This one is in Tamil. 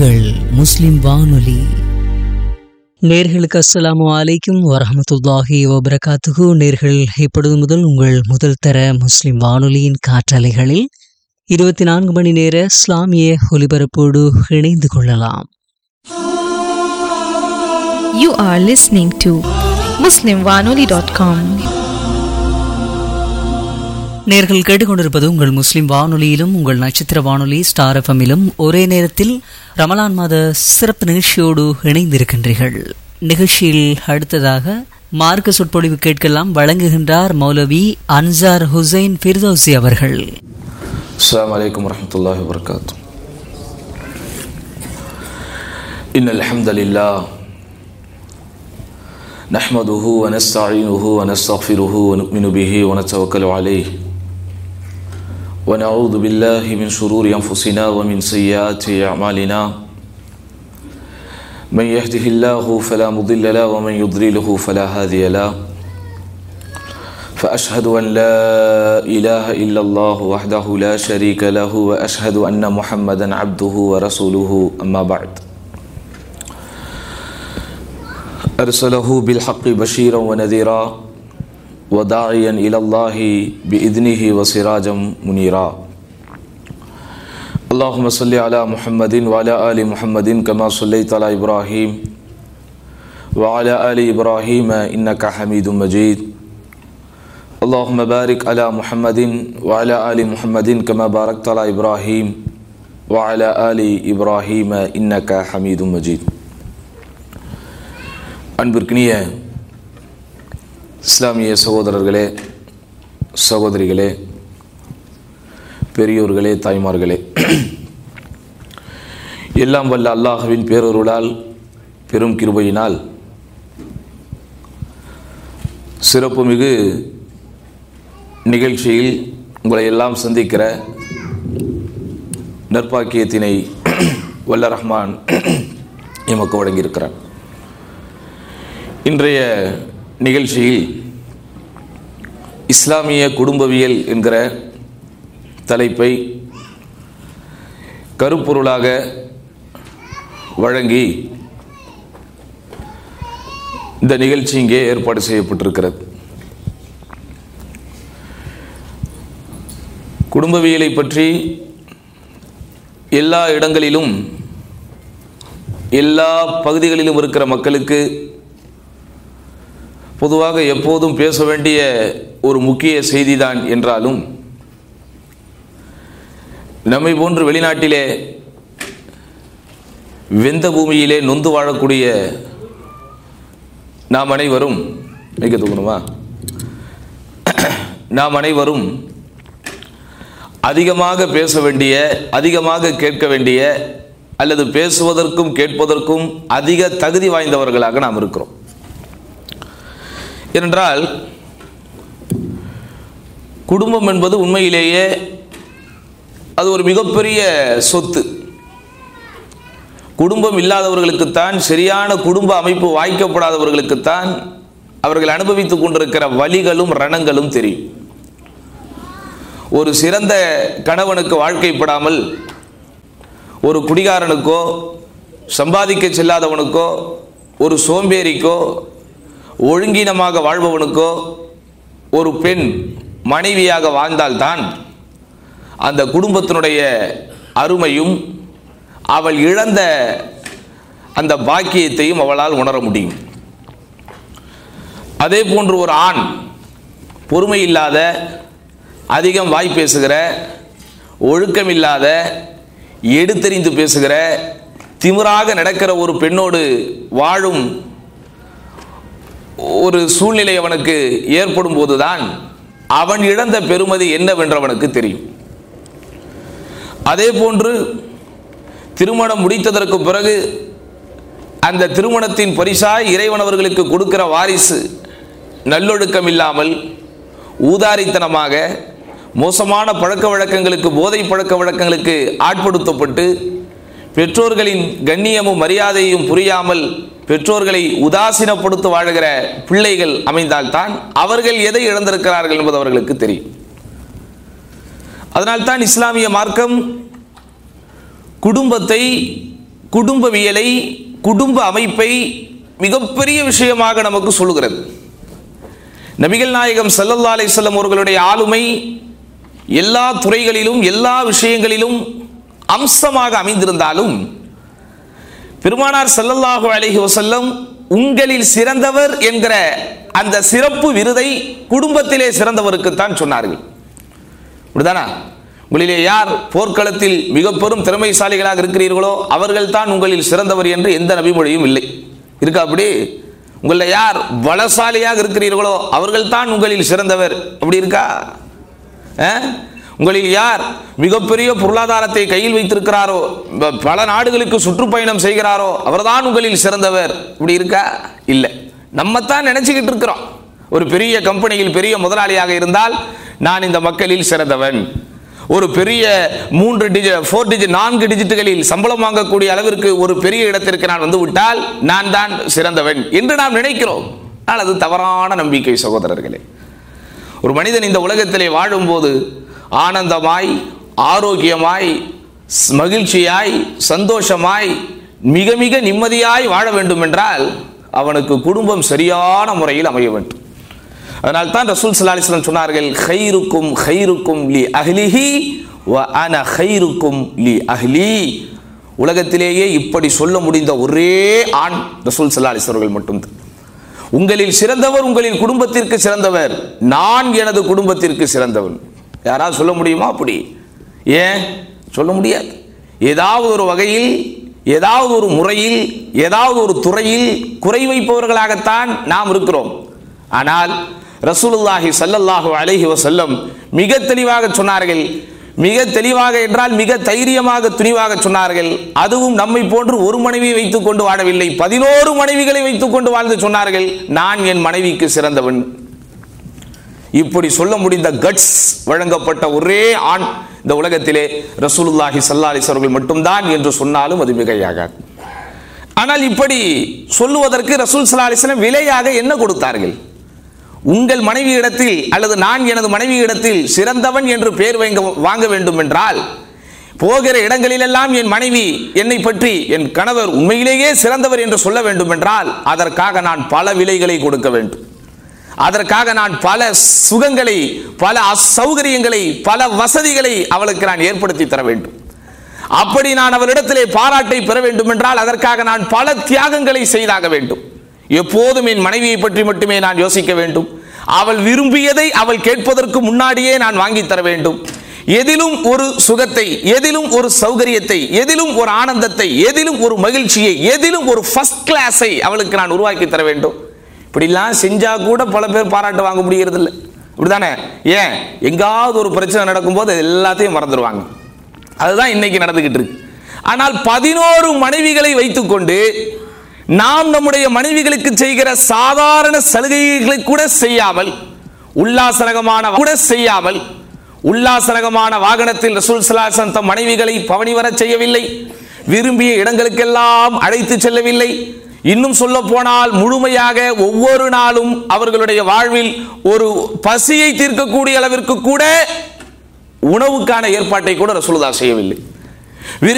உங்கள் முஸ்லிம் வானொலி நேர்களுக்கு அஸ்ஸலாமு அலைக்கும் வரஹமத்துல்லாஹி வபரகாத்துகு நேர்கள் இப்பொழுது முதல் உங்கள் முதல் தர முஸ்லிம் வானொலியின் காற்றலைகளில் இருபத்தி நான்கு மணி நேர இஸ்லாமிய ஒலிபரப்போடு இணைந்து கொள்ளலாம் You are listening to MuslimWanoli.com. நேர்கள் கேட்டுக்கொண்டிருப்பது உங்கள் முஸ்லிம் வானொலியிலும் உங்கள் நட்சத்திர வானொலி ஸ்டார் எஃப்எம்மிலும் ஒரே நேரத்தில் ரமலான் மாத சிறப்பு நிகழ்ச்சியோடு இணைந்திருக்கின்றீர்கள் நிகழ்ச்சியில் அடுத்ததாக மார்க்க சொற்பொழிவு கேட்கலாம் வழங்குகின்றார் மௌலவி அன்சார் ஹுசைன் ஃபிர்தௌசி அவர்கள் السلام عليكم ورحمة الله وبركاته إن الحمد لله نحمده ونستعينه ونستغفره ونؤمن به ونتوكل عليه ونعوذ بالله من شرور أنفسنا ومن سيئات أعمالنا من يهده الله فلا مضل له ومن يضلله فلا هادي له فأشهد أن لا إله إلا الله وحده لا شريك له وأشهد أن محمدا عبده ورسوله أما بعد أرسله بالحق بشيرا ونذيرا وداعيا إلى الله بإذنه وسراجا منيرا اللهم صل على محمد وعلى آل محمد كما صليت على إبراهيم وعلى آل إبراهيم إنك حميد مجيد اللهم بارك على محمد وعلى آل محمد كما باركت على إبراهيم وعلى آل إبراهيم إنك حميد مجيد அன்பிற்கினிய இஸ்லாமிய சகோதரர்களே சகோதரிகளே பெரியோர்களே தாய்மார்களே எல்லாம் வல்ல அல்லாஹுவின் பேரொருளால் பெரும் கிருபையினால் சிறப்புமிகு நிகழ்ச்சியில் உங்களை எல்லாம் சந்திக்கிற நற்பாக்கியத்தினை வல்ல ரஹ்மான் எமக்கு வழங்கியிருக்கிறார் இன்றைய நிகழ்ச்சியில் இஸ்லாமிய குடும்பவியல் என்கிற தலைப்பை கருப்பொருளாக வழங்கி இந்த நிகழ்ச்சி இங்கே ஏற்பாடு செய்யப்பட்டிருக்கிறது குடும்பவியலை பற்றி எல்லா இடங்களிலும் எல்லா பகுதிகளிலும் இருக்கிற மக்களுக்கு பொதுவாக எப்போதும் பேச வேண்டிய ஒரு முக்கிய செய்திதான் என்றாலும் நம்மை போன்று வெளிநாட்டிலே வெந்த பூமியிலே நொந்து வாழக்கூடிய நாம் அனைவரும் மிக தூக்கணுமா நாம் அனைவரும் அதிகமாக பேச வேண்டிய அதிகமாக கேட்க வேண்டிய அல்லது பேசுவதற்கும் கேட்பதற்கும் அதிக தகுதி வாய்ந்தவர்களாக நாம் இருக்கிறோம் ஏனென்றால் குடும்பம் என்பது உண்மையிலேயே அது ஒரு மிகப்பெரிய சொத்து குடும்பம் இல்லாதவர்களுக்குத்தான் சரியான குடும்ப அமைப்பு வாய்க்கப்படாதவர்களுக்குத்தான் அவர்கள் அனுபவித்துக் கொண்டிருக்கிற வழிகளும் ரணங்களும் தெரியும் ஒரு சிறந்த கணவனுக்கு வாழ்க்கைப்படாமல் ஒரு குடிகாரனுக்கோ சம்பாதிக்க செல்லாதவனுக்கோ ஒரு சோம்பேறிக்கோ ஒழுங்கீனமாக வாழ்பவனுக்கோ ஒரு பெண் மனைவியாக வாழ்ந்தால்தான் அந்த குடும்பத்தினுடைய அருமையும் அவள் இழந்த அந்த பாக்கியத்தையும் அவளால் உணர முடியும் அதே போன்று ஒரு ஆண் பொறுமை இல்லாத அதிகம் வாய் பேசுகிற ஒழுக்கம் இல்லாத எடுத்தறிந்து பேசுகிற திமிராக நடக்கிற ஒரு பெண்ணோடு வாழும் ஒரு சூழ்நிலை அவனுக்கு ஏற்படும் போதுதான் அவன் இழந்த பெருமதி என்னவென்றவனுக்கு தெரியும் அதே போன்று திருமணம் முடித்ததற்கு பிறகு அந்த திருமணத்தின் பரிசாய் இறைவன் அவர்களுக்கு கொடுக்கிற வாரிசு நல்லொழுக்கம் இல்லாமல் ஊதாரித்தனமாக மோசமான பழக்க வழக்கங்களுக்கு போதை பழக்க வழக்கங்களுக்கு ஆட்படுத்தப்பட்டு பெற்றோர்களின் கண்ணியமும் மரியாதையும் புரியாமல் பெற்றோர்களை உதாசீனப்படுத்த வாழுகிற பிள்ளைகள் அமைந்தால்தான் அவர்கள் எதை இழந்திருக்கிறார்கள் என்பது அவர்களுக்கு தெரியும் அதனால்தான் இஸ்லாமிய மார்க்கம் குடும்பத்தை குடும்பவியலை குடும்ப அமைப்பை மிகப்பெரிய விஷயமாக நமக்கு சொல்லுகிறது நபிகள் நாயகம் ஸல்லல்லாஹு அலைஹி வஸல்லம் அவர்களுடைய ஆளுமை எல்லா துறைகளிலும் எல்லா விஷயங்களிலும் அம்சமாக அமைந்திருந்தாலும் பெருமானார் ஸல்லல்லாஹு அலைஹி வஸல்லம் உங்களில் சிறந்தவர் என்கிற அந்த சிறப்பு விருதை குடும்பத்திலே சிறந்தவருக்குத்தான் சொன்னார்கள் இப்படிதானா உங்களிலே யார் போர்க்களத்தில் மிக பெரும் திறமைசாலிகளாக இருக்கிறீர்களோ அவர்கள் தான் உங்களில் சிறந்தவர் என்று எந்த நபிமொழியும் இல்லை இருக்கா அப்படி உங்களில் யார் பலசாலியாக இருக்கிறீர்களோ அவர்கள் தான் உங்களில் சிறந்தவர் அப்படி இருக்கா அஹ்? உங்களில் யார் மிகப்பெரிய பொருளாதாரத்தை கையில் வைத்திருக்கிறாரோ ப- பல நாடுகளுக்கு சுற்றுப்பயணம் செய்கிறாரோ அவர்தான் உங்களில் சிறந்தவர் இப்படி இருக்கா இல்லை நம்ம தான் நினைச்சுக்கிட்டு இருக்கிறோம் ஒரு பெரிய கம்பெனியில் பெரிய முதலாளியாக இருந்தால் நான் இந்த மக்களில் சிறந்தவன் ஒரு பெரிய மூன்று டிஜிட் ஃபோர் டிஜிட் நான்கு டிஜிட்டுகளில் சம்பளம் வாங்கக்கூடிய அளவிற்கு ஒரு பெரிய இடத்திற்கு நான் வந்து விட்டால் நான் தான் சிறந்தவன் என்று நாம் நினைக்கிறோம் ஆனால் அது தவறான நம்பிக்கை சகோதரர்களே ஒரு மனிதன் இந்த உலகத்திலே வாழும்போது ஆனந்தமாய் ஆரோக்கியமாய் ஸ்- மகிழ்ச்சியாய் சந்தோஷமாய் மிக மிக நிம்மதியாய் வாழ வேண்டும் என்றால் அவனுக்கு குடும்பம் சரியான முறையில் அமைய வேண்டும் அதனால் தான் ரசூல் ஸல்லல்லாஹு அலைஹி வஸல்லம் சொன்னார்கள் ஹைருக்கும் ஹைருக்கும் லி அஹ்லிஹி வ அன ஹைருக்கும் லி அஹ்லி உலகத்திலேயே இப்படி சொல்ல முடிந்த ஒரே ஆண் ரசூல் ஸல்லல்லாஹு அலைஹி வஸல்லம் அவர்கள் மட்டும்தான் உங்களில் சிறந்தவர் உங்களின் குடும்பத்திற்கு சிறந்தவர் நான் எனது குடும்பத்திற்கு சிறந்தவன் யாராவது சொல்ல முடியுமா அப்படி ஏன் சொல்ல முடியாது ஏதாவது ஒரு வகையில் ஏதாவது ஒரு முறையில் ஏதாவது ஒரு துறையில் குறை வைப்பவர்களாகத்தான் நாம் இருக்கிறோம் ஆனால் ரசூலுல்லாஹி ஸல்லல்லாஹு அலைஹி வஸல்லம் மிக தெளிவாக சொன்னார்கள் மிக தெளிவாக என்றால் மிக தைரியமாக துணிவாக சொன்னார்கள் அதுவும் நம்மை போன்று ஒரு மனைவியை வைத்துக் கொண்டு வாழவில்லை பதினோரு மனைவிகளை வைத்துக் கொண்டு வாழ்ந்து சொன்னார்கள் நான் என் மனைவிக்கு சிறந்தவன் இப்படி சொல்ல முடிந்த கட்ஸ் வழங்கப்பட்ட ஒரே ஆண் இந்த உலகத்திலே ரசூலுல்லாஹி ஸல்லல்லாஹு அலைஹி அவர்கள் மட்டும்தான் என்று சொன்னாலும் அது மிகையாகாது ஆனால் இப்படி சொல்லுவதற்கு ரசூல் ஸல்லல்லாஹு அலைஹி வஸல்லம் விலையாக என்ன கொடுத்தார்கள் உங்கள் மனைவி இடத்தில் அல்லது நான் எனது மனைவி இடத்தில் சிறந்தவன் என்று பெயர் வாங்க வாங்க வேண்டும் என்றால் போகிற இடங்களிலெல்லாம் என் மனைவி என்னை பற்றி என் கணவர் உண்மையிலேயே சிறந்தவர் என்று சொல்ல வேண்டும் என்றால் அதற்காக நான் பல விலைகளை கொடுக்க வேண்டும் அதற்காக நான் பல சுகங்களை பல அசௌகரியங்களை பல வசதிகளை அவளுக்கு நான் ஏற்படுத்தி தர வேண்டும் அப்படி நான் அவளிடத்திலே பாராட்டை பெற வேண்டும் என்றால் அதற்காக நான் பல தியாகங்களை செய்தாக வேண்டும் எப்போதும் என் மனைவியை பற்றி மட்டுமே நான் யோசிக்க வேண்டும் அவள் விரும்பியதை அவள் கேட்பதற்கு முன்னாடியே நான் வாங்கி தர வேண்டும் எதிலும் ஒரு சுகத்தை எதிலும் ஒரு சௌகரியத்தை எதிலும் ஒரு ஆனந்தத்தை எதிலும் ஒரு மகிழ்ச்சியை எதிலும் ஒரு ஃபர்ஸ்ட் கிளாஸை அவளுக்கு நான் உருவாக்கி தர வேண்டும் இப்படிலாம் செஞ்சா கூட பல பேர் பாராட்டு வாங்க முடிகிறது இல்லை அப்படிதானே ஏன் எங்காவது ஒரு பிரச்சனை நடக்கும்போது அது எல்லாத்தையும் மறந்துடுவாங்க அதுதான் இன்னைக்கு நடந்துகிட்டு இருக்கு ஆனால் பதினோரு மனைவிகளை வைத்துக்கொண்டு நாம் நம்முடைய மனைவிகளுக்கு செய்கிற சாதாரண சலுகைகளை கூட செய்யாமல் உல்லாசரகமான கூட செய்யாமல் உல்லாசரகமான வாகனத்தில் ரசூல் சலாசன் தம் மனைவிகளை பவனி வரச் செய்யவில்லை விரும்பிய இடங்களுக்கெல்லாம் அழைத்து செல்லவில்லை இன்னும் சொல்ல போனால் முழுமையாக ஒவ்வொரு நாளும் அவர்களுடைய வாழ்வில் ஒரு பசியை தீர்க்கக்கூடிய அளவிற்கு கூட உணவுக்கான ஏற்பாட்டை கூட ரசூலுல்லா செய்யவில்லை